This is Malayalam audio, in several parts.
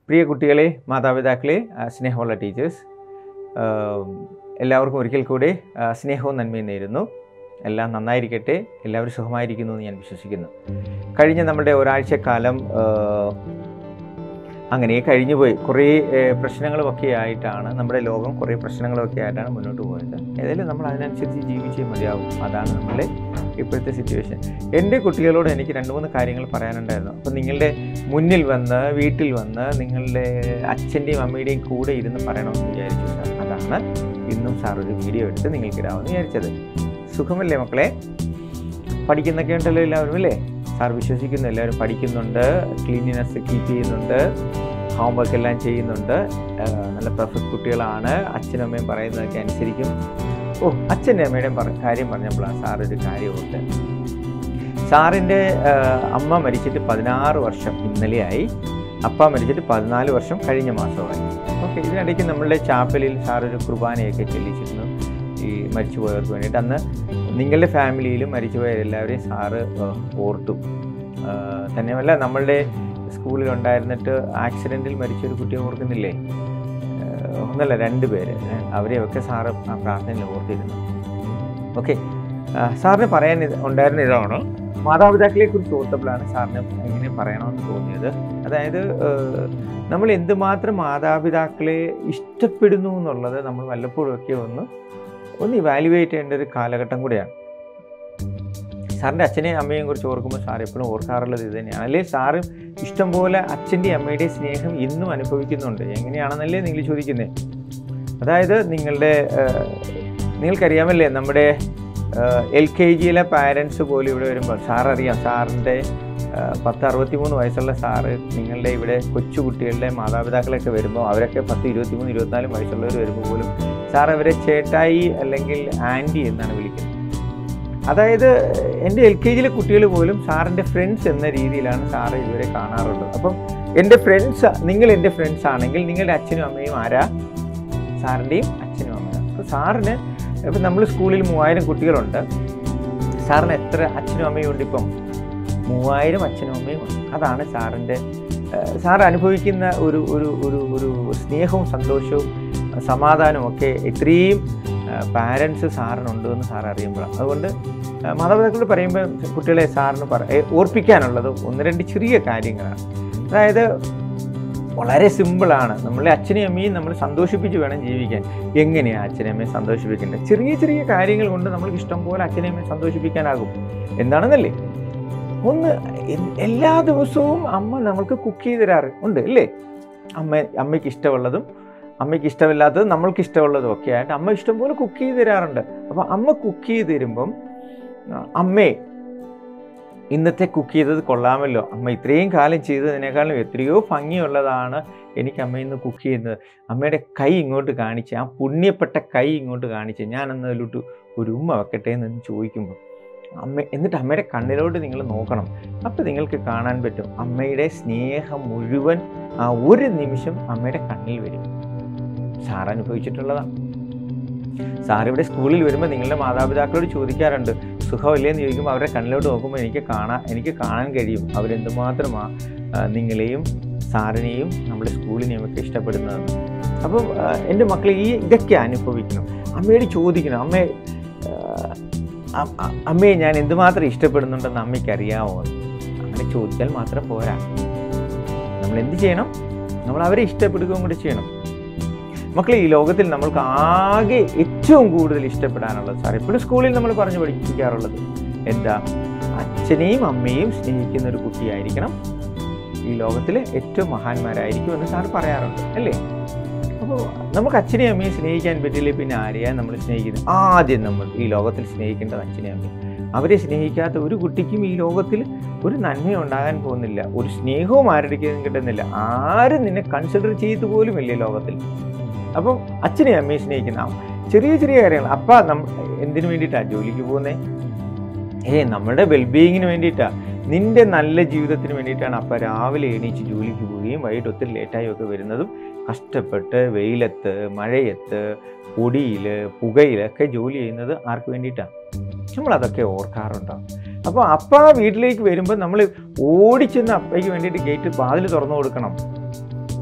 പ്രിയ കുട്ടികളെ മാതാപിതാക്കളെ ആ, സ്നേഹമുള്ള ടീച്ചേഴ്സ് എല്ലാവർക്കും ഒരിക്കൽ കൂടി ആ, സ്നേഹവും നന്മയും നേരുന്നു എല്ലാം നന്നായിരിക്കട്ടെ എല്ലാവരും സുഖമായിരിക്കുന്നു എന്ന് ഞാൻ വിശ്വസിക്കുന്നു കഴിഞ്ഞ നമ്മുടെ ഒരാഴ്ചക്കാലം ആ, അങ്ങനെ കഴിഞ്ഞുപോയി കുറേ ഏ, പ്രശ്നങ്ങളുമൊക്കെ ആയിട്ടാണ് നമ്മുടെ ലോകം കുറേ പ്രശ്നങ്ങളൊക്കെ ആയിട്ടാണ് മുന്നോട്ട് പോയത് ഏതായാലും നമ്മൾ അതിനനുസരിച്ച് ജീവിച്ചേ മതിയാവും അതാണ് നമ്മുടെ ഇപ്പോഴത്തെ സിറ്റുവേഷൻ എൻ്റെ കുട്ടികളോട് എനിക്ക് രണ്ട് മൂന്ന് കാര്യങ്ങൾ പറയാനുണ്ടായിരുന്നു അപ്പോൾ നിങ്ങളുടെ മുന്നിൽ വന്ന് വീട്ടിൽ വന്ന് നിങ്ങളുടെ അച്ഛൻ്റെയും അമ്മയുടെയും കൂടെ ഇരുന്ന് പറയണമെന്ന് വിചാരിച്ചു സാർ അതാണ് ഇന്നും സാർ ഒരു വീഡിയോ എടുത്ത് നിങ്ങൾക്ക് ഇടാമെന്ന് വിചാരിച്ചത് സുഖമല്ലേ മക്കളെ പഠിക്കുന്നൊക്കെ ഉണ്ടല്ലോ എല്ലാവരും അല്ലേ സാർ വിശ്വസിക്കുന്നു എല്ലാവരും പഠിക്കുന്നുണ്ട് ക്ലീനിനെസ് കീപ്പ് ചെയ്യുന്നുണ്ട് ഹോംവർക്ക് എല്ലാം ചെയ്യുന്നുണ്ട് ആ, നല്ല പെർഫെക്റ്റ് കുട്ടികളാണ് അച്ഛനും അമ്മയും പറയുന്നതൊക്കെ അനുസരിക്കും ഓ അച്ഛൻ്റെ അമ്മയുടെയും പറ കാര്യം പറഞ്ഞപ്പോഴാണ് സാർ ഒരു കാര്യമുണ്ട് സാറിൻ്റെ ആ, അമ്മ മരിച്ചിട്ട് പതിനാറ് വർഷം ഇന്നലെയായി അപ്പ മരിച്ചിട്ട് പതിനാല് വർഷം കഴിഞ്ഞ മാസമായി ഓക്കെ ഇതിനിടയ്ക്ക് നമ്മളുടെ ചാപ്പലിൽ സാർ ഒരു കുർബാനയൊക്കെ ചെല്ലിച്ചിരുന്നു ഈ മരിച്ചുപോയവർക്ക് വേണ്ടിയിട്ട് അന്ന് നിങ്ങളുടെ ഫാമിലിയിലും മരിച്ചുപോയവരെല്ലാവരെയും സാറ് ആ, ഓർത്തു ആ, തന്നെയുമല്ല നമ്മളുടെ സ്കൂളിൽ ഉണ്ടായിരുന്നിട്ട് ആക്സിഡൻറ്റിൽ മരിച്ചൊരു കുട്ടിയെ ഓർക്കുന്നില്ലേ ആ, ഒന്നല്ല രണ്ട് പേര് ഏ, അവരെയൊക്കെ സാറ് ആ പ്രാർത്ഥനയിൽ ഓർത്തിരുന്നു ഓക്കെ സാറിന് പറയാൻ ഇത് ഉണ്ടായിരുന്ന ഇതാണ് മാതാപിതാക്കളെ കുറിച്ച് ഓർത്തപ്പോഴാണ് സാറിന് ഇങ്ങനെ പറയണമെന്ന് തോന്നിയത് അതായത് ഏഹ്, നമ്മൾ എന്തുമാത്രം മാതാപിതാക്കളെ ഇഷ്ടപ്പെടുന്നു എന്നുള്ളത് നമ്മൾ വല്ലപ്പോഴും ഒക്കെ ഒന്ന് ഒന്ന് ഇവാലുവേറ്റ് ചെയ്യേണ്ട ഒരു കാലഘട്ടം കൂടിയാണ് സാറിൻ്റെ അച്ഛനെയും അമ്മയെയും കുറിച്ച് ഓർക്കുമ്പോൾ സാർ എപ്പോഴും ഓർക്കാറുള്ളത് ഇത് തന്നെയാണ് അല്ലേ സാറ് ഇഷ്ടംപോലെ അച്ഛൻ്റെയും അമ്മയുടെയും സ്നേഹം ഇന്നും അനുഭവിക്കുന്നുണ്ട് എങ്ങനെയാണെന്നല്ലേ നിങ്ങൾ ചോദിക്കുന്നത് അതായത് നിങ്ങളുടെ ഏഹ്, നിങ്ങൾക്കറിയാമല്ലേ നമ്മുടെ എൽ കെ ജിയിലെ പാരൻസ് പോലും ഇവിടെ വരുമ്പോൾ സാർ അറിയാം സാറിൻ്റെ പത്ത് അറുപത്തി മൂന്ന് വയസ്സുള്ള സാറ് നിങ്ങളുടെ ഇവിടെ കൊച്ചു കുട്ടികളുടെ മാതാപിതാക്കളൊക്കെ വരുമ്പോൾ അവരൊക്കെ പത്ത് ഇരുപത്തിമൂന്ന് ഇരുപത്തിനാല് വയസ്സുള്ളവർ വരുമ്പോൾ പോലും സാർ അവരെ ചേട്ടായി അല്ലെങ്കിൽ ആൻറ്റി എന്നാണ് വിളിക്കുന്നത് അതായത് എൻ്റെ എൽ കെ ജിയിലെ കുട്ടികൾ പോലും സാറിൻ്റെ ഫ്രണ്ട്സ് എന്ന രീതിയിലാണ് സാറ് ഇതുവരെ കാണാറുള്ളത് അപ്പം എൻ്റെ ഫ്രണ്ട്സ് നിങ്ങൾ എൻ്റെ ഫ്രണ്ട്സ് ആണെങ്കിൽ നിങ്ങളുടെ അച്ഛനും അമ്മയും ആരാ സാറിൻ്റെയും അച്ഛനും അമ്മയും അപ്പോൾ സാറിന് ഇപ്പം നമ്മൾ സ്കൂളിൽ മൂവായിരം കുട്ടികളുണ്ട് സാറിന് എത്ര അച്ഛനും അമ്മയും ഉണ്ട് ഇപ്പം മൂവായിരം അച്ഛനും അമ്മയും ഉണ്ട് അതാണ് സാറിൻ്റെ ഏഹ്, സാർ അനുഭവിക്കുന്ന ഒരു ഒരു ഒരു ഒരു സ്നേഹവും സന്തോഷവും ഏഹ്, സമാധാനവും ഒക്കെ ഇത്രയും പാരൻസ് സാറിനുണ്ട് എന്ന് സാർ അറിയുമ്പോഴാണ് അതുകൊണ്ട് ഏഹ്, മാതാപിതാക്കളോട് പറയുമ്പോൾ കുട്ടികളെ സാറിന് പറ ഏഹ്, ഓർപ്പിക്കാനുള്ളത് ഒന്ന് രണ്ട് ചെറിയ കാര്യങ്ങളാണ് അതായത് വളരെ സിമ്പിളാണ് നമ്മളെ അച്ഛനെയും അമ്മയും നമ്മൾ സന്തോഷിപ്പിച്ച് വേണം ജീവിക്കാൻ എങ്ങനെയാണ് അച്ഛനെയും അമ്മയും സന്തോഷിപ്പിക്കേണ്ടത് ചെറിയ ചെറിയ കാര്യങ്ങൾ കൊണ്ട് നമുക്ക് ഇഷ്ടം പോലെ അച്ഛനെയും അമ്മയും സന്തോഷിപ്പിക്കാനാകും എന്താണെന്നല്ലേ ഒന്ന് എ- എല്ലാ ദിവസവും അമ്മ നമ്മൾക്ക് കുക്ക് ചെയ്ത് തരാറ് ഉണ്ട് അല്ലേ അമ്മ അമ്മയ്ക്ക് ഇഷ്ടമുള്ളതും അമ്മയ്ക്ക് ഇഷ്ടമില്ലാത്തതും നമ്മൾക്ക് ഇഷ്ടമുള്ളതും ഒക്കെ ആയിട്ട് അമ്മ ഇഷ്ടംപോലെ കുക്ക് ചെയ്ത് തരാറുണ്ട് അപ്പോൾ അമ്മ കുക്ക് ചെയ്ത് തരുമ്പം ആ, അമ്മേ ഇന്നത്തെ കുക്ക് ചെയ്തത് കൊള്ളാമല്ലോ അമ്മ ഇത്രയും കാലം ചെയ്തതിനേക്കാളും എത്രയോ ഭംഗിയുള്ളതാണ് എനിക്ക് അമ്മ ഇന്ന് കുക്ക് ചെയ്യുന്നത് അമ്മയുടെ കൈ ഇങ്ങോട്ട് കാണിച്ച് ആ പുണ്യപ്പെട്ട കൈ ഇങ്ങോട്ട് കാണിച്ച് ഞാനന്ന് അതിലോട്ട് ഒരു ഉമ്മ വെക്കട്ടെ എന്ന് ചോദിക്കുമ്പോൾ അമ്മ എന്നിട്ട് അമ്മയുടെ കണ്ണിലോട്ട് നിങ്ങൾ നോക്കണം അപ്പോൾ നിങ്ങൾക്ക് കാണാൻ പറ്റും അമ്മയുടെ സ്നേഹം മുഴുവൻ ആ ഒരു നിമിഷം അമ്മയുടെ കണ്ണിൽ വരും സാർ അനുഭവിച്ചിട്ടുള്ളതാണ് സാർ ഇവിടെ സ്കൂളിൽ വരുമ്പോൾ നിങ്ങളുടെ മാതാപിതാക്കളോട് ചോദിക്കാറുണ്ട് സുഖമില്ലേ എന്ന് ചോദിക്കുമ്പോൾ അവരുടെ കണ്ണിലോട്ട് നോക്കുമ്പോൾ എനിക്ക് കാണാൻ എനിക്ക് കാണാൻ കഴിയും അവരെന്തുമാത്രമാണ് നിങ്ങളെയും സാറിനെയും നമ്മുടെ സ്കൂളിനെയും ഒക്കെ ഇഷ്ടപ്പെടുന്നതെന്ന് അപ്പം ആ, എൻ്റെ മക്കൾ ഈ ഇതൊക്കെ അനുഭവിക്കണം അമ്മയോട് ചോദിക്കണം അമ്മ അമ്മയെ ഞാൻ എന്തുമാത്രം ഇഷ്ടപ്പെടുന്നുണ്ടെന്ന് അമ്മയ്ക്ക് അറിയാമോ എന്ന്. അങ്ങനെ ചോദിച്ചാൽ മാത്രം പോരാ നമ്മൾ എന്ത് ചെയ്യണം നമ്മൾ അവരെ ഇഷ്ടപ്പെടുകയും കൂടി ചെയ്യണം മക്കളെ ഈ ലോകത്തിൽ നമ്മൾക്ക് ആകെ ഏറ്റവും കൂടുതൽ ഇഷ്ടപ്പെടാനുള്ളത് സാർ എപ്പോഴും സ്കൂളിൽ നമ്മൾ പറഞ്ഞു പഠിപ്പിക്കാറുള്ളത് എന്താ അച്ഛനെയും അമ്മയും സ്നേഹിക്കുന്ന ഒരു കുട്ടിയായിരിക്കണം ഈ ലോകത്തിലെ ഏറ്റവും മഹാന്മാരായിരിക്കും എന്ന് സാർ പറയാറുണ്ട് അല്ലേ അപ്പോൾ നമുക്ക് അച്ഛനെയും അമ്മയും സ്നേഹിക്കാൻ പറ്റില്ലേ പിന്നെ ആരെയാ നമ്മൾ സ്നേഹിക്കുന്നത് ആദ്യം നമ്മൾ ഈ ലോകത്തിൽ സ്നേഹിക്കേണ്ടത് അച്ഛനെയും അമ്മയും അവരെ സ്നേഹിക്കാത്ത ഒരു കുട്ടിക്കും ഈ ലോകത്തിൽ ഒരു നന്മയും ഉണ്ടാകാൻ പോകുന്നില്ല ഒരു സ്നേഹവും ആരുടെയും കിട്ടുന്നില്ല ആരും നിന്നെ കൺസിഡർ ചെയ്തു പോലുമില്ല ഈ ലോകത്തിൽ അപ്പം അച്ഛനെയും അമ്മയും സ്നേഹിക്കുന്ന ആ ചെറിയ ചെറിയ കാര്യങ്ങൾ അപ്പ നം എന്തിനു വേണ്ടിയിട്ടാണ് ജോലിക്ക് പോകുന്നത് ഏ നമ്മുടെ വെൽബീയിങ്ങിന് വേണ്ടിയിട്ടാണ് നിന്റെ നല്ല ജീവിതത്തിന് വേണ്ടിയിട്ടാണ് അപ്പ രാവിലെ എണീച്ച് ജോലിക്ക് പോവുകയും വൈകിട്ട് ഒത്തിരി ലേറ്റായി ഒക്കെ വരുന്നതും കഷ്ടപ്പെട്ട് വെയിലത്ത് മഴയത്ത് പൊടിയിൽ പുകയിലൊക്കെ ജോലി ചെയ്യുന്നത് ആർക്ക് വേണ്ടിയിട്ടാണ് നമ്മളതൊക്കെ ഓർക്കാറുണ്ടോ അപ്പോൾ അപ്പ വീട്ടിലേക്ക് വരുമ്പോൾ നമ്മൾ ഓടിച്ചെന്ന് അപ്പയ്ക്ക് വേണ്ടിയിട്ട് ഗേറ്റ് വാതിൽ തുറന്നു കൊടുക്കണം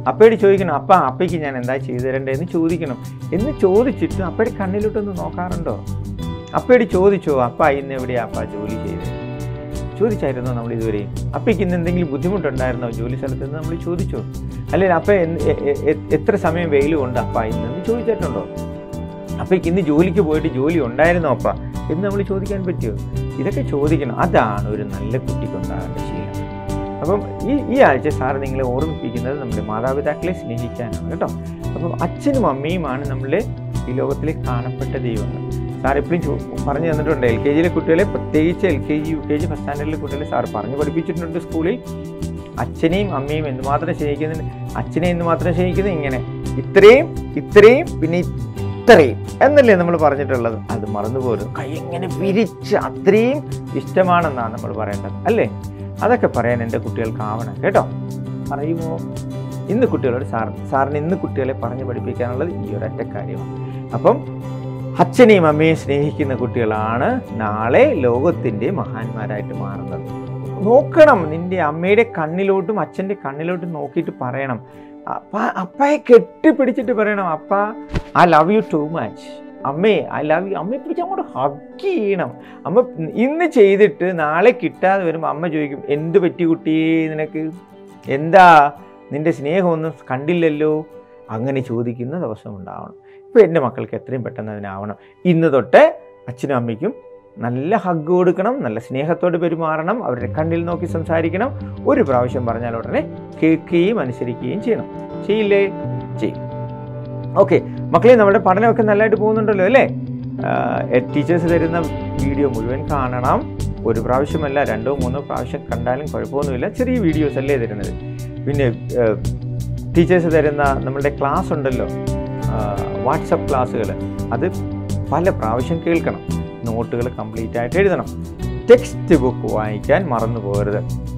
അപ്പയോട് ചോദിക്കണം അപ്പ അപ്പയ്ക്ക് ഞാൻ എന്താ ചെയ്തു തരണ്ടേ എന്ന് ചോദിക്കണം എന്ന് ചോദിച്ചിട്ട് അപ്പയുടെ കണ്ണിലോട്ടൊന്ന് നോക്കാറുണ്ടോ അപ്പയോട് ചോദിച്ചോ അപ്പ ഇന്ന് എവിടെയാ അപ്പ ജോലി ചെയ്തത് ചോദിച്ചായിരുന്നോ നമ്മൾ ഇതുവരെ അപ്പയ്ക്ക് ഇന്ന് എന്തെങ്കിലും ബുദ്ധിമുട്ടുണ്ടായിരുന്നോ ജോലി സ്ഥലത്ത് നിന്ന് നമ്മൾ ചോദിച്ചോ അല്ലെങ്കിൽ അപ്പ എന്ത് എ- എ- എ- എത്ര സമയം വെയിൽ കൊണ്ട് അപ്പ ഇന്ന് എന്ന് ചോദിച്ചിട്ടുണ്ടോ അപ്പയ്ക്ക് ഇന്ന് ജോലിക്ക് പോയിട്ട് ജോലി ഉണ്ടായിരുന്നോ അപ്പ എന്ന് നമ്മൾ ചോദിക്കാൻ പറ്റുമോ ഇതൊക്കെ ചോദിക്കണം അതാണ് ഒരു നല്ല കുട്ടിക്കുണ്ടാകേണ്ട ശീലം അപ്പം ഈ ഈ ആഴ്ച സാർ നിങ്ങളെ ഓർമ്മിപ്പിക്കുന്നത് നമ്മുടെ മാതാപിതാക്കളെ സ്നേഹിക്കാനാണ് കേട്ടോ അപ്പം അച്ഛനും അമ്മയുമാണ് നമ്മളെ ഈ ലോകത്തിൽ കാണപ്പെട്ട ദൈവങ്ങൾ സാർ എപ്പോഴും ചോ- പറഞ്ഞു തന്നിട്ടുണ്ട് എൽ കെ ജിയിലെ കുട്ടികളെ പ്രത്യേകിച്ച് L K G U K G first സ്റ്റാൻഡേർഡിലെ കുട്ടികളെ സാർ പറഞ്ഞു പഠിപ്പിച്ചിട്ടുണ്ട് സ്കൂളിൽ അച്ഛനെയും അമ്മയും എന്തുമാത്രം സ്നേഹിക്കുന്നുണ്ട് അച്ഛനെ എന്തുമാത്രം സ്നേഹിക്കുന്നത് ഇങ്ങനെ ഇത്രയും ഇത്രയും പിന്നെ ഇത്രയും എന്നല്ലേ നമ്മൾ പറഞ്ഞിട്ടുള്ളത് അത് മറന്നുപോലും കൈ ഇങ്ങനെ വിരിച്ച് അത്രയും ഇഷ്ടമാണെന്നാണ് നമ്മൾ പറയേണ്ടത് അല്ലേ അതൊക്കെ പറയാൻ എൻ്റെ കുട്ടികൾക്കാവണം കേട്ടോ പറയുമോ ഇന്ന് കുട്ടികളോട് സാർ സാറിന് ഇന്ന് കുട്ടികളെ പറഞ്ഞു പഠിപ്പിക്കാനുള്ളത് ഈ ഒരൊറ്റ കാര്യമാണ് അപ്പം അച്ഛനെയും അമ്മയും സ്നേഹിക്കുന്ന കുട്ടികളാണ് നാളെ ലോകത്തിൻ്റെ മഹാന്മാരായിട്ട് മാറുന്നത് നോക്കണം നിന്റെ അമ്മയുടെ കണ്ണിലോട്ടും അച്ഛൻ്റെ കണ്ണിലോട്ടും നോക്കിയിട്ട് പറയണം അപ്പ അപ്പയെ കെട്ടിപ്പിടിച്ചിട്ട് പറയണം അപ്പ I love you too much അമ്മേ ഐ ലവ് യു അമ്മയെ പിടിച്ച് അങ്ങോട്ട് ഹഗ് ചെയ്യണം അമ്മ ഇന്ന് ചെയ്തിട്ട് നാളെ കിട്ടാതെ വരുമ്പോൾ അമ്മ ചോദിക്കും എന്ത് പറ്റി കുട്ടിയേ നിനക്ക് എന്താ നിന്റെ സ്നേഹമൊന്നും കണ്ടില്ലല്ലോ അങ്ങനെ ചോദിക്കുന്ന ദിവസം ഉണ്ടാവണം ഇപ്പോൾ എൻ്റെ മക്കൾക്ക് എത്രയും പെട്ടെന്ന് അതിനാവണം ഇന്ന് തൊട്ട് അച്ഛനും അമ്മയ്ക്കും നല്ല ഹഗ് കൊടുക്കണം നല്ല സ്നേഹത്തോട് പെരുമാറണം അവരുടെ കണ്ണിൽ നോക്കി സംസാരിക്കണം ഒരു പ്രാവശ്യം പറഞ്ഞാൽ ഉടനെ കേൾക്കുകയും അനുസരിക്കുകയും ചെയ്യണം ചെയ്യില്ലേ ചെയ്യും ഓക്കെ മക്കളെ നമ്മുടെ പഠനമൊക്കെ നല്ലതായിട്ട് പോകുന്നുണ്ടല്ലോ അല്ലേ ടീച്ചേഴ്സ് തരുന്ന വീഡിയോ മുഴുവൻ കാണണം ഒരു പ്രാവശ്യമല്ല രണ്ടോ മൂന്നോ പ്രാവശ്യം കണ്ടാലും കുഴപ്പമൊന്നുമില്ല ചെറിയ വീഡിയോസ് അല്ലേ തരുന്നത് പിന്നെ ടീച്ചേഴ്സ് തരുന്ന നമ്മളുടെ ക്ലാസ് ഉണ്ടല്ലോ വാട്സപ്പ് ക്ലാസ്സുകൾ അത് പല പ്രാവശ്യം കേൾക്കണം നോട്ടുകൾ കംപ്ലീറ്റ് ആയിട്ട് എഴുതണം ടെക്സ്റ്റ് ബുക്ക് വായിക്കാൻ മറന്നു പോകരുത്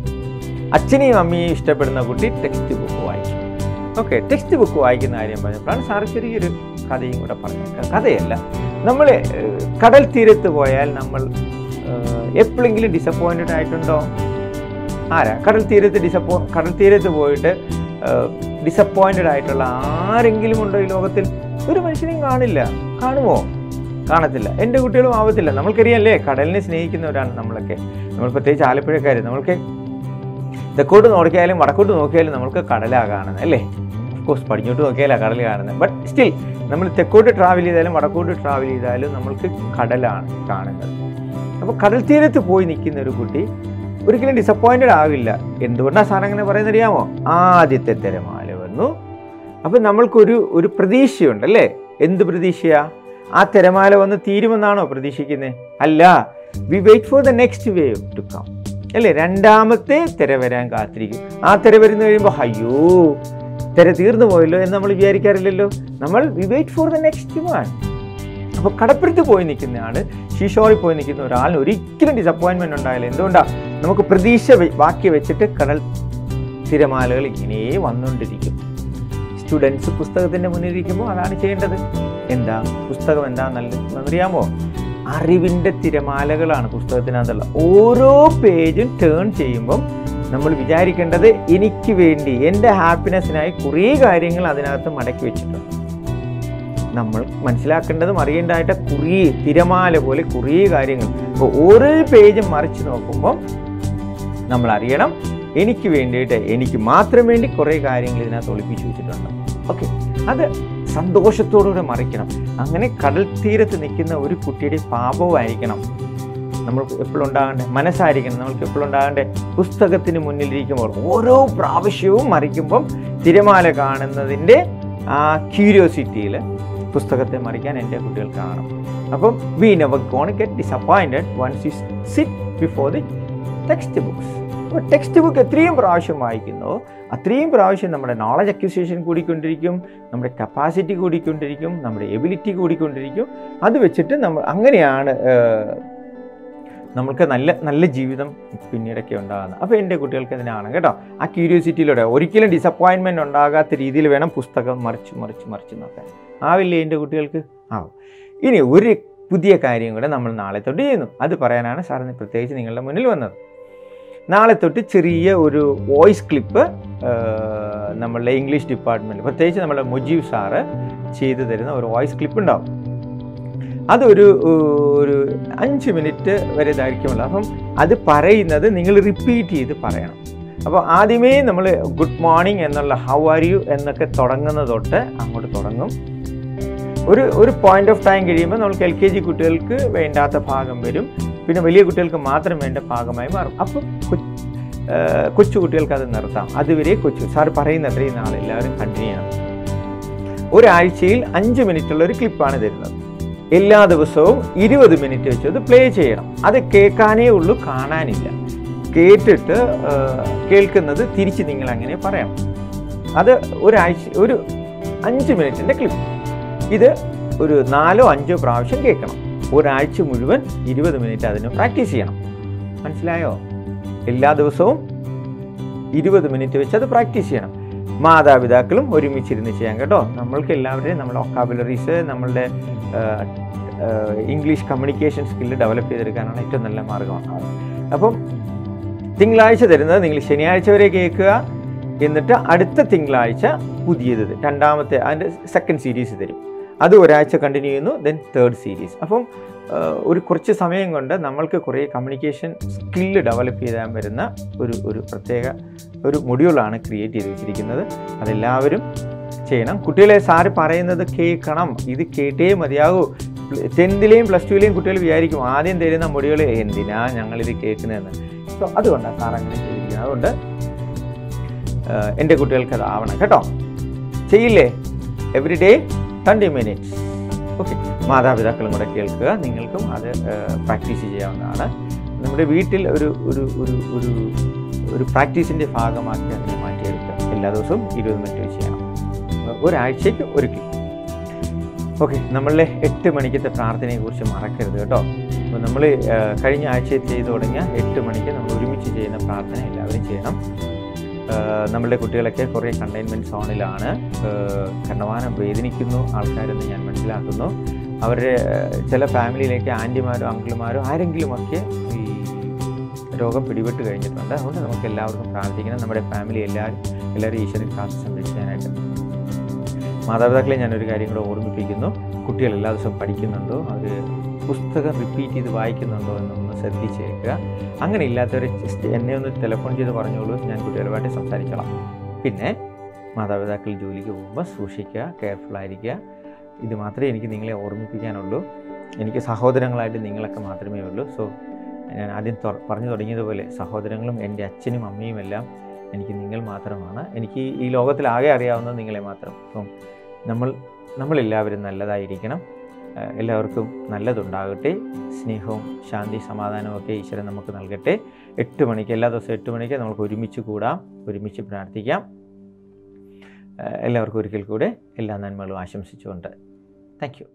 അച്ഛനെയും അമ്മയെയും ഇഷ്ടപ്പെടുന്ന കുട്ടി ടെക്സ്റ്റ് ബുക്ക് വായിക്കും ഓക്കെ ടെക്സ്റ്റ് ബുക്ക് വായിക്കുന്ന കാര്യം പറഞ്ഞപ്പോഴാണ് സാർ ചെറിയൊരു കഥയും കൂടെ പറഞ്ഞേക്കാം കഥയല്ല നമ്മൾ കടൽ തീരത്ത് പോയാൽ നമ്മൾ ഏഹ്, എപ്പോഴെങ്കിലും ഡിസപ്പോയിൻറ്റഡ് ആയിട്ടുണ്ടോ ആരാ കടൽ തീരത്ത് ഡിസപ്പോ കടൽ തീരത്ത് പോയിട്ട് ഡിസപ്പോയിൻറ്റഡ് ആയിട്ടുള്ള ആരെങ്കിലും ഉണ്ടോ ഈ ലോകത്തിൽ ഒരു മനുഷ്യനെയും കാണില്ല കാണുമോ കാണത്തില്ല എൻ്റെ കുട്ടികളും ആവത്തില്ല നമ്മൾക്കറിയാമല്ലേ കടലിനെ സ്നേഹിക്കുന്നവരാണ് നമ്മളൊക്കെ നമ്മൾ പ്രത്യേകിച്ച് ആലപ്പുഴക്കാർ നമ്മൾക്ക് തെക്കോട്ട് നോക്കിയാലും വടക്കോട്ട് നോക്കിയാലും നമുക്ക് കടലാ കാണുന്നത് അല്ലേ കോഴ്സ് പടിഞ്ഞോട്ട് നോക്കിയാലാണ് കടൽ കാണുന്നത് ബട്ട് സ്റ്റിൽ നമ്മൾ തെക്കോട്ട് ട്രാവൽ ചെയ്താലും വടക്കോട്ട് ട്രാവൽ ചെയ്താലും നമ്മൾക്ക് കടലാണ് കാണുന്നത് അപ്പോൾ കടൽ തീരത്ത് പോയി നിൽക്കുന്ന ഒരു കുട്ടി ഒരിക്കലും ഡിസപ്പോയിൻറ്റഡ് ആവില്ല എന്തുകൊണ്ടാണ് സാർ അങ്ങനെ പറയുന്നത് അറിയാമോ ആദ്യത്തെ തിരമാല വന്നു അപ്പം നമ്മൾക്കൊരു ഒരു പ്രതീക്ഷയുണ്ട് അല്ലേ എന്ത് പ്രതീക്ഷയാ ആ തിരമാല വന്ന് തീരുമെന്നാണോ പ്രതീക്ഷിക്കുന്നത് അല്ല we wait for the next wave to come അല്ലേ രണ്ടാമത്തെ തിര വരാൻ കാത്തിരിക്കും ആ തിര വരുന്ന കഴിയുമ്പോൾ അയ്യോ തിര തീർന്നു പോയല്ലോ എന്ന് നമ്മൾ വിചാരിക്കാറില്ലല്ലോ നമ്മൾ we wait for the next one അപ്പോൾ കടപ്പുറത്ത് പോയി നിൽക്കുന്ന ആൾ ഷീഷോറിൽ പോയി നിൽക്കുന്ന ഒരാളിന് ഒരിക്കലും ഡിസപ്പോയിൻമെൻ്റ് ഉണ്ടായില്ല എന്തുകൊണ്ടാണ് നമുക്ക് പ്രതീക്ഷ വെ- ബാക്കി വെച്ചിട്ട് കടൽ തിരമാലകൾ ഇങ്ങനെ വന്നുകൊണ്ടിരിക്കും സ്റ്റുഡൻസ് പുസ്തകത്തിൻ്റെ മുന്നിൽ ഇരിക്കുമ്പോൾ അതാണ് ചെയ്യേണ്ടത് എന്താ പുസ്തകം എന്താ നല്ലത് അറിയാമോ അറിവിൻ്റെ തിരമാലകളാണ് പുസ്തകത്തിനകത്തുള്ള ഓരോ പേജും ടേൺ ചെയ്യുമ്പം നമ്മൾ വിചാരിക്കേണ്ടത് എനിക്ക് വേണ്ടി എൻ്റെ ഹാപ്പിനെസ്സിനായി കുറേ കാര്യങ്ങൾ അതിനകത്ത് മടക്കി വെച്ചിട്ടുണ്ട് നമ്മൾ മനസ്സിലാക്കേണ്ടതും അറിയേണ്ടതായിട്ട് കുറേ തിരമാല പോലെ കുറേ കാര്യങ്ങൾ അപ്പോൾ ഓരോ പേജും മറിച്ച് നോക്കുമ്പം നമ്മൾ അറിയണം എനിക്ക് വേണ്ടിയിട്ട് എനിക്ക് മാത്രം വേണ്ടി കുറേ കാര്യങ്ങൾ ഇതിനകത്ത് ഒളിപ്പിച്ചു വെച്ചിട്ടുണ്ട് ഓക്കെ അത് സന്തോഷത്തോടുകൂടെ മറിക്കണം അങ്ങനെ കടൽ തീരത്ത് നിൽക്കുന്ന ഒരു കുട്ടിയുടെ പാപമായിരിക്കണം നമ്മൾ എപ്പോഴും ഉണ്ടാകേണ്ടത് മനസ്സായിരിക്കണം നമ്മൾക്ക് എപ്പോഴും ഉണ്ടാകേണ്ടത് പുസ്തകത്തിന് മുന്നിലിരിക്കുമ്പോൾ ഓരോ പ്രാവശ്യവും മറിക്കുമ്പം തിരമാല കാണുന്നതിൻ്റെ ആ ക്യൂരിയോസിറ്റിയിൽ പുസ്തകത്തെ മറിക്കാൻ എൻ്റെ കുട്ടികൾ കാണും അപ്പം we never gonna get disappointed once you sit before the text books അപ്പോൾ ടെക്സ്റ്റ് ബുക്ക് എത്രയും പ്രാവശ്യം വായിക്കുന്നോ അത്രയും പ്രാവശ്യം നമ്മുടെ നോളജ് അക്വിസിഷൻ കൂടിക്കൊണ്ടിരിക്കും നമ്മുടെ കപ്പാസിറ്റി കൂടിക്കൊണ്ടിരിക്കും നമ്മുടെ എബിലിറ്റി കൂടിക്കൊണ്ടിരിക്കും അത് വെച്ചിട്ട് നമ്മൾ അങ്ങനെയാണ് ഏഹ്, നമുക്ക് നല്ല നല്ല ജീവിതം പിന്നീടൊക്കെ ഉണ്ടാകുന്നത് അപ്പോൾ എൻ്റെ കുട്ടികൾക്ക് അതിനാണ് കേട്ടോ ആ ക്യൂരിയോസിറ്റിയിലൂടെ ഒരിക്കലും ഡിസപ്പോയിൻമെൻറ്റ് ഉണ്ടാകാത്ത രീതിയിൽ വേണം പുസ്തകം മറിച്ച് മറിച്ച് മറിച്ച് നോക്കാൻ ആവില്ലേ എൻ്റെ കുട്ടികൾക്ക് ആവും ഇനി ഒരു പുതിയ കാര്യം കൂടെ നമ്മൾ നാളെ തൊട്ട് ചെയ്യുന്നു അത് പറയാനാണ് സാറിന് പ്രത്യേകിച്ച് നിങ്ങളുടെ മുന്നിൽ വന്നത് നാളെ തൊട്ട് ചെറിയ ഒരു വോയിസ് ക്ലിപ്പ് ഏഹ്, നമ്മളുടെ ഇംഗ്ലീഷ് ഡിപ്പാർട്ട്മെൻറ്റ് പ്രത്യേകിച്ച് നമ്മുടെ മുജീബ് സാറ് ചെയ്തു തരുന്ന ഒരു വോയിസ് ക്ലിപ്പ് ഉണ്ടാവും അതൊരു ഒരു അഞ്ച് മിനിറ്റ് വരെ ദൈർഘ്യമുള്ള അപ്പം അത് പറയുന്നത് നിങ്ങൾ റിപ്പീറ്റ് ചെയ്ത് പറയണം അപ്പോൾ ആദ്യമേ നമ്മൾ ഗുഡ് മോർണിംഗ് എന്നുള്ള ഹൗ ആർ യു എന്നൊക്കെ തുടങ്ങുന്നത് തൊട്ട് അങ്ങോട്ട് തുടങ്ങും ഒരു ഒരു പോയിന്റ് ഓഫ് ടൈം കഴിയുമ്പോൾ നമുക്ക് എൽ കെ ജി കുട്ടികൾക്ക് വേണ്ടാത്ത ഭാഗം വരും പിന്നെ വലിയ കുട്ടികൾക്ക് മാത്രം വേണ്ട ഭാഗമായി മാറും അപ്പം കൊ- ആ, കൊച്ചു കുട്ടികൾക്ക് അത് നിർത്താം അതുവരെ കൊച്ചു സാർ പറയുന്ന അത്രയും നാൾ എല്ലാവരും കണ്ടിന്യൂ ചെയ്യണം ഒരാഴ്ചയിൽ അഞ്ച് മിനിറ്റുള്ള ഒരു ക്ലിപ്പാണ് തരുന്നത് എല്ലാ ദിവസവും ഇരുപത് മിനിറ്റ് വെച്ച് അത് പ്ലേ ചെയ്യണം അത് കേൾക്കാനേ ഉള്ളൂ കാണാനില്ല കേട്ടിട്ട് ആ, കേൾക്കുന്നത് തിരിച്ച് നിങ്ങൾ അങ്ങനെ പറയണം അത് ഒരാഴ്ച ഒരു അഞ്ച് മിനിറ്റിൻ്റെ ക്ലിപ്പ് ഇത് ഒരു നാലോ അഞ്ചോ പ്രാവശ്യം കേൾക്കണം ഒരാഴ്ച മുഴുവൻ ഇരുപത് മിനിറ്റ് അതിന് പ്രാക്ടീസ് ചെയ്യണം മനസ്സിലായോ എല്ലാ ദിവസവും ഇരുപത് മിനിറ്റ് വെച്ച് അത് പ്രാക്ടീസ് ചെയ്യണം മാതാപിതാക്കളും ഒരുമിച്ചിരുന്ന് ചെയ്യാം കേട്ടോ നമ്മൾക്ക് എല്ലാവരുടെയും നമ്മുടെ ഒക്കാബുലറീസ് നമ്മളുടെ ഇംഗ്ലീഷ് കമ്മ്യൂണിക്കേഷൻ സ്കില്ല് ഡെവലപ്പ് ചെയ്തെടുക്കാനാണ് ഏറ്റവും നല്ല മാർഗമാണ് അപ്പം തിങ്കളാഴ്ച തരുന്നത് നിങ്ങൾ ശനിയാഴ്ച വരെ കേൾക്കുക എന്നിട്ട് അടുത്ത തിങ്കളാഴ്ച പുതിയത് തരും. രണ്ടാമത്തെ അതിൻ്റെ സെക്കൻഡ് സീരീസ് തരും അത് ഒരാഴ്ച കണ്ടിന്യൂ ചെയ്യുന്നു ദെൻ തേർഡ് സീരീസ് അപ്പം ആ, ഒരു കുറച്ച് സമയം കൊണ്ട് നമ്മൾക്ക് കുറേ കമ്മ്യൂണിക്കേഷൻ സ്കില്ല് ഡെവലപ്പ് ചെയ്താൻ വരുന്ന ഒരു ഒരു പ്രത്യേക ഒരു മൊഡ്യൂളാണ് ക്രിയേറ്റ് ചെയ്ത് വെച്ചിരിക്കുന്നത് അതെല്ലാവരും ചെയ്യണം കുട്ടികളെ സാറ് പറയുന്നത് കേൾക്കണം ഇത് കേട്ടേ മതിയാകൂ ടെൻത്തിലെയും പ്ലസ് ടുവിലെയും കുട്ടികൾ വിചാരിക്കും ആദ്യം തരുന്ന മൊഡ്യൂൾ എന്തിനാ ഞങ്ങളിത് കേൾക്കുന്നതെന്ന് സോ അതുകൊണ്ടാണ് സാർ അങ്ങനെ ചെയ്തിരിക്കുന്നത് അതുകൊണ്ട് ആ, എൻ്റെ കുട്ടികൾക്ക് അതാവണം കേട്ടോ ചെയ്യില്ലേ every day twenty minutes okay മാതാപിതാക്കളും കൂടെ കേൾക്കുക നിങ്ങൾക്കും അത് പ്രാക്ടീസ് ചെയ്യാവുന്നതാണ് നമ്മുടെ വീട്ടിൽ ഒരു ഒരു ഒരു ഒരു ഒരു പ്രാക്ടീസിൻ്റെ ഭാഗമാക്കി അതിനെ മാറ്റിയെടുക്കുക എല്ലാ ദിവസവും ഇരുപത് മിനിറ്റ് വെച്ച് ചെയ്യണം ഏഹ് ഒരാഴ്ചയ്ക്ക് ഒരു ക്ലിപ്പ് ഓക്കെ നമ്മളുടെ എട്ട് മണിക്കത്തെ പ്രാർത്ഥനയെക്കുറിച്ച് മറക്കരുത് കേട്ടോ അപ്പോൾ നമ്മൾ കഴിഞ്ഞ ആഴ്ച ചെയ്തു തുടങ്ങിയ എട്ട് മണിക്ക് നമ്മൾ ഒരുമിച്ച് ചെയ്യുന്ന പ്രാർത്ഥന എല്ലാവരും ചെയ്യണം ഏഹ് നമ്മളുടെ കുട്ടികളൊക്കെ കുറേ കണ്ടെയ്ൻമെൻറ്റ് സോണിലാണ് ഏഹ് കണ്ടമാനം വേദനിക്കുന്നു ആൾക്കാരെന്ന് ഞാൻ മനസ്സിലാക്കുന്നു അവരുടെ ഏഹ് ചില ഫാമിലിയിലേക്ക് ആൻറ്റിമാരോ അങ്കിളുമാരോ ആരെങ്കിലുമൊക്കെ ഈ രോഗം പിടിപെട്ട് കഴിഞ്ഞിട്ടുണ്ട് അതുകൊണ്ട് നമുക്ക് എല്ലാവർക്കും പ്രാർത്ഥിക്കണം നമ്മുടെ ഫാമിലി എല്ലാവരും എല്ലാവരും ഈശ്വരൻ കാത്ത് സംരക്ഷിക്കാനായിട്ട് മാതാപിതാക്കളെ ഞാനൊരു കാര്യം കൂടെ ഓർമ്മിപ്പിക്കുന്നു കുട്ടികൾ എല്ലാ ദിവസവും പഠിക്കുന്നുണ്ടോ അവർ പുസ്തകം റിപ്പീറ്റ് ചെയ്ത് വായിക്കുന്നുണ്ടോ എന്നൊന്ന് ശ്രദ്ധിച്ചേക്കുക അങ്ങനെ ഇല്ലാത്തവർ ജസ്റ്റ് എന്നെ ഒന്ന് ടെലിഫോൺ ചെയ്ത് പറഞ്ഞോളൂ ഞാൻ കുട്ടികളുമായിട്ട് സംസാരിച്ചോളാം പിന്നെ മാതാപിതാക്കൾ ജോലിക്ക് പോകുമ്പോൾ സൂക്ഷിക്കുക കെയർഫുൾ ആയിരിക്കുക ഇത് മാത്രമേ എനിക്ക് നിങ്ങളെ ഓർമ്മിപ്പിക്കാനുള്ളൂ എനിക്ക് സഹോദരങ്ങളായിട്ട് നിങ്ങളൊക്കെ മാത്രമേ ഉള്ളൂ സോ ഞാൻ ആദ്യം തൊ- പറഞ്ഞു തുടങ്ങിയതുപോലെ സഹോദരങ്ങളും എൻ്റെ അച്ഛനും അമ്മയും എല്ലാം എനിക്ക് നിങ്ങൾ മാത്രമാണ് എനിക്ക് ഈ ലോകത്തിലാകെ അറിയാവുന്നത് നിങ്ങളെ മാത്രം അപ്പം നമ്മൾ നമ്മളെല്ലാവരും നല്ലതായിരിക്കണം ഏഹ് എല്ലാവർക്കും നല്ലതുണ്ടാകട്ടെ സ്നേഹവും ശാന്തി സമാധാനവും ഒക്കെ ഈശ്വരൻ നമുക്ക് നൽകട്ടെ എട്ട് മണിക്ക് എല്ലാ ദിവസവും എട്ട് മണിക്ക് നമുക്ക് ഒരുമിച്ച് കൂടാം ഒരുമിച്ച് പ്രാർത്ഥിക്കാം ഏഹ് എല്ലാവർക്കും ഒരിക്കൽ കൂടെ എല്ലാ നന്മകളും ആശംസിച്ചുകൊണ്ട് താങ്ക് യു